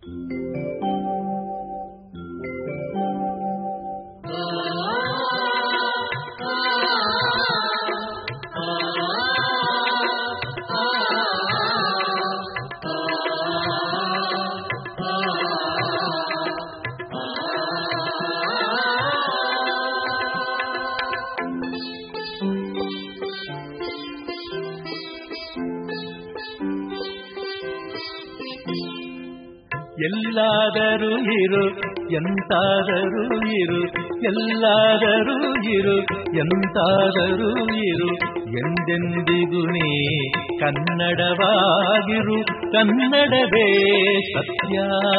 ಎಲ್ಲಾದರೂ ಇರು ಎಂತಾದರೂ ಇರು ಎಲ್ಲಾದರೂ ಇರು ಎಂತಾದರೂ ಇರು ಎಂದೆಂದಿಗೂ ನೀ ಕನ್ನಡವಾಗಿರು ಕನ್ನಡವೇ ಸತ್ಯ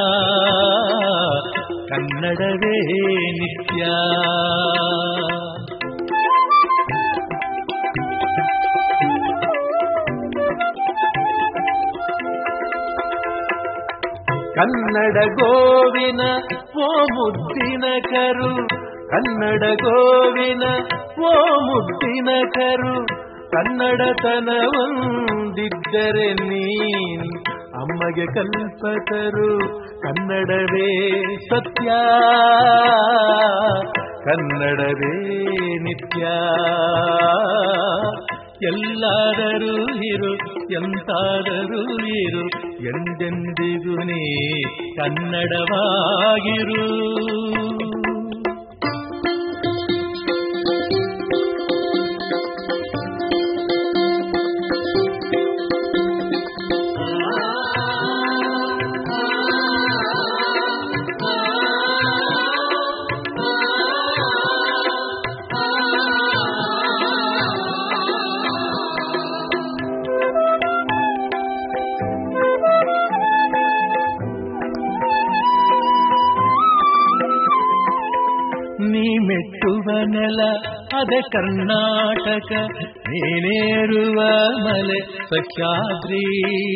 ಕನ್ನಡವೇ ನಿತ್ಯ ಕನ್ನಡ ಗೋವಿನ ಓ ಮುದ್ದಿನ ಕರು ಕನ್ನಡ ಗೋವಿನ ಓ ಮುದ್ದಿನ ಕರು ಕನ್ನಡತನವೊಂದಿದ್ದರೆ ನೀನ್ ಅಮ್ಮಗೆ ಕಲ್ಪತರು ಕನ್ನಡವೇ ಸತ್ಯ ಕನ್ನಡವೇ ನಿತ್ಯ ಎಲ್ಲಾದರೂ ಇರು ಎಂತಾದರೂ ಇರು ಎಂದೆಂದಿಗೂ ನೀ ಕನ್ನಡವಾಗಿರು ನೀ ಮೆಟ್ಟುವ ನೆಲ ಅದೆ ಕರ್ನಾಟಕ ನೀನೇರುವ ಮಲೆ ಸಖ್ಯಾದ್ರಿ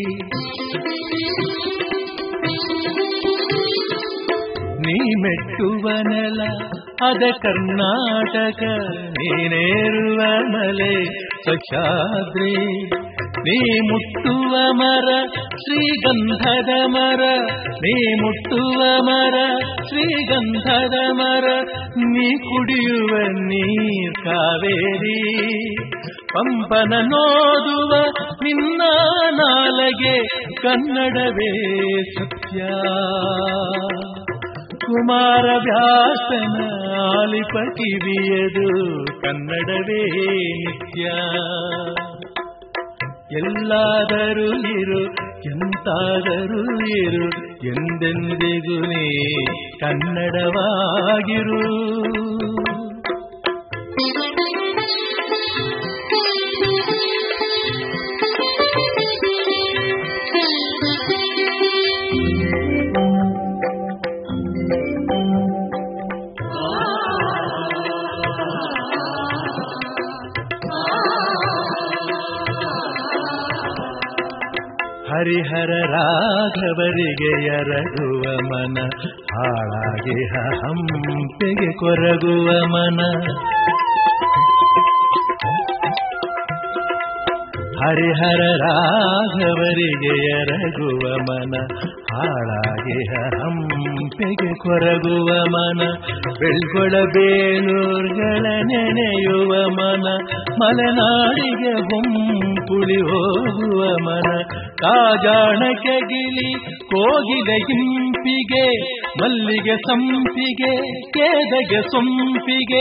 ನೀ ಮೆಟ್ಟುವ ನೆಲ ಅದ ಕರ್ನಾಟಕ ನೀನೇರುವ ಮಲೆ ಸಖ್ಯಾದ್ರಿ ನೀ ಮುಟ್ಟುವ ಮರ ಶ್ರೀಗಂಧದ ಮರ ನೀ ಮುಟ್ಟುವ ಮರ ಶ್ರೀಗಂಧದ ಮರ ನೀ ಕುಡಿಯುವ ನೀರ್ ಕಾವೇರಿ ಪಂಪನ ನೋದುವ ನಿನ್ನ ನಾಲಗೆ ಕನ್ನಡವೇ ಸತ್ಯ ಕುಮಾರ ವ್ಯಾಸನ ಆಲಿಪ ಕಿವಿಯದು ಕನ್ನಡವೇ ನಿತ್ಯ ಎಲ್ಲಾದರೂ ಇರು ಎಂತಾದರೂ ಇರು ಎಂದೆಂದಿಗೂ ನೀ ಕನ್ನಡವಾಗಿರು ಹರಿಹರ ರಾಘವರಿಗೆ ಎರಗುವ ಮನ ಹಾಳಾಗಿ ಹಂಪೆಗೆ ಕೊರಗುವ ಮನ ಹರಿಹರ ರಾಘವರಿಗೆ ಎರಗುವ ಮನ ಹಾಳಾಗಿ ಹಂಪೆಗೆ ಕೊರಗುವ ಮನ ಬೆಳ್ಗೊಳ ಬೇಲೂರ್ಗಳ ನೆನೆಯುವ ಮನ ಮಲೆನಾಡಿಗೆ ಗುಂಪುಳಿ ಹೋಗುವ ಮನ ಕಾಜಾಣಕ್ಕೆ ಗಿಲಿ ಕೋಗಿಲೆ ಹಿಂಪಿಗೆ ಮಲ್ಲಿಗೆ ಸಂಪಿಗೆ ಕೇದಗೆ ಸೊಂಪಿಗೆ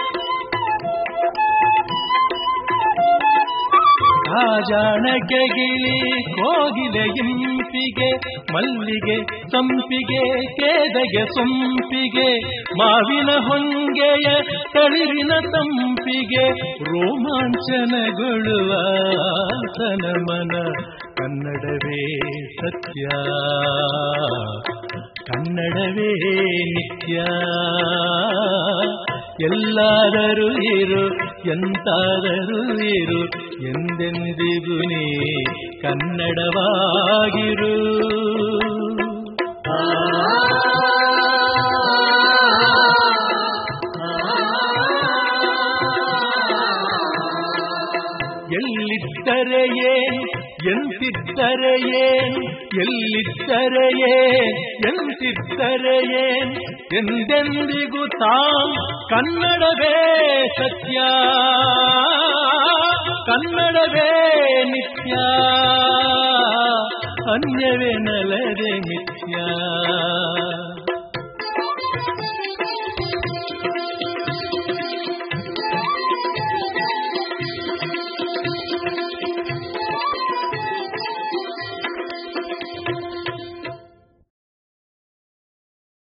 ರಾಜಾಣಕ್ಕೆ ಗಿಳಿ ಕೋಗಿಲೆ ಇಂಪಿಗೆ ಮಲ್ಲಿಗೆ ಸಂಪಿಗೆ ಕೇದಗೆ ಸೊಂಪಿಗೆ ಮಾವಿನ ಹೊಂಗೆಯ ತಳಿರಿನ ತಂಪಿಗೆ ರೋಮಾಂಚನಗೊಳ್ಳುವ ತನ ಮನ ಕನ್ನಡವೇ ಸತ್ಯ ಕನ್ನಡವೇ ನಿತ್ಯ ಎಲ್ಲಾದರೂ ಇರು ಎಂತಾದರೂ ಇರು ಎಂದೆಂದಿಗೂ ನೀ ಕನ್ನಡವಾಗಿರು ಎಲ್ಲಿದ್ದರೆ ಏನು ಎಂತಿದ್ದರೆ ಎಲ್ಲಿದ್ದರೆ ಏನ್ ಎಲ್ಲಿದ್ದರೆ ಏನ್ ಎಂತಿದ್ದರೆ ಏನ್ ಎಂದೆಂದಿಗೂ ತಾಂ ಕನ್ನಡವೇ ಸತ್ಯ ಕನ್ನಡವೇ ನಿತ್ಯ ಅನ್ಯವೇ ನಲದೆ ಮಿಥ್ಯ